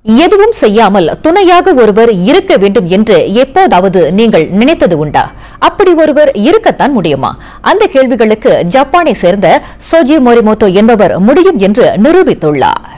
எதுவும் செய்யாமல் துணையாக ஒருவர் இருக்க வேண்டும் என்று எப்போதாவது நீங்கள் நினைத்தது உண்டா அப்படி ஒருவர் இருக்கத்தான் முடியுமா அந்த கேள்விகளுக்கு ஜப்பானை சேர்ந்த சோஜி மோரிமோட்டோ என்பவர் முடியும் என்று நிரூபித்துள்ளார்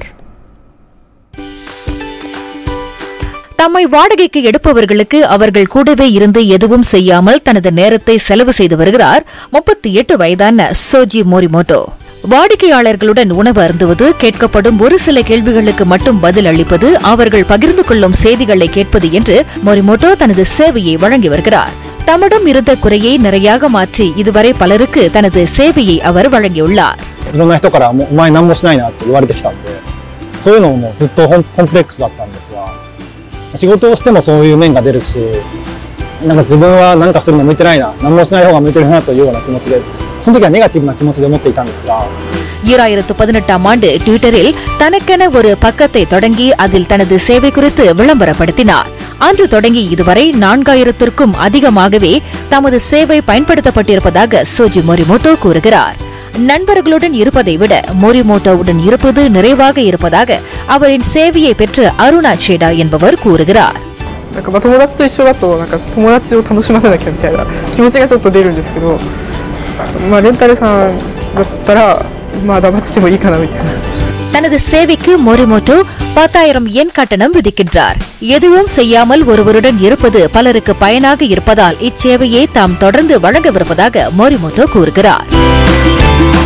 தம்மை வாடகைக்கு எடுப்பவர்களுக்கு அவர்கள் கூடவே இருந்து எதுவும் செய்யாமல் தனது நேரத்தை செலவு செய்து வருகிறார் முப்பத்தி எட்டு வயதான சோஜி மோரிமோட்டோ வாடிக்கையாளர்களுடன் உணவு அருந்துவது கேட்கப்படும் ஒரு சில கேள்விகளுக்கு மட்டும் பதில் அளிப்பது அவர்கள் பகிர்ந்து கொள்ளும் செய்திகளை கேட்பது என்று மோரிமோட்டோ தனது சேவையை வழங்கி வருகிறார் தம்மிடம் இருந்த குறையை நிறையாக மாற்றி இதுவரை பலருக்கு தனது சேவையை அவர் வழங்கியுள்ளார் いろんな人からもうお前何もしないなって言われてきたんで、そういうのももうずっとコンコンプレックスだったんですが、仕事をしてもそういう面が出るし、なんか自分は何かするの向いてないな、何もしない方が向いてるなというような気持ちで、その時はネガティブな気持ちで思っていたんですが、 ஈராயிரத்து பதினெட்டாம் ஆண்டு ட்விட்டரில் தனக்கென ஒரு பக்கத்தை தொடங்கி அதில் தனது சேவை குறித்து விளம்பரப்படுத்தினார் அன்று தொடங்கி இதுவரை நான்காயிரத்திற்கும் அதிகமாகவே தமது சேவை பயன்படுத்தப்பட்டிருப்பதாக சோஜி மோரிமோட்டோ கூறுகிறார் நண்பர்களுடன் இருப்பதை விட மோரிமோட்டோவுடன் இருப்பது நிறைவாக இருப்பதாக அவரின் சேவையை பெற்ற அருணா சேடா என்பவர் கூறுகிறார் なんかまあ友達と一緒だとなんか友達を楽しませなきゃみたいな気持ちがちょっと出るんですけど、まあ、レンタルさんだったらまあ黙っててもいいかなみたいな。 தனது சேவைக்கு மோரிமோட்டோ பத்தாயிரம் எண் கட்டணம் விதிக்கின்றார் எதுவும் செய்யாமல் ஒருவருடன் இருப்பது பலருக்கு பயனாக இருப்பதால் இச்சேவையை தாம் தொடர்ந்து வழங்கவிருப்பதாக மோரிமோட்டோ கூறுகிறார்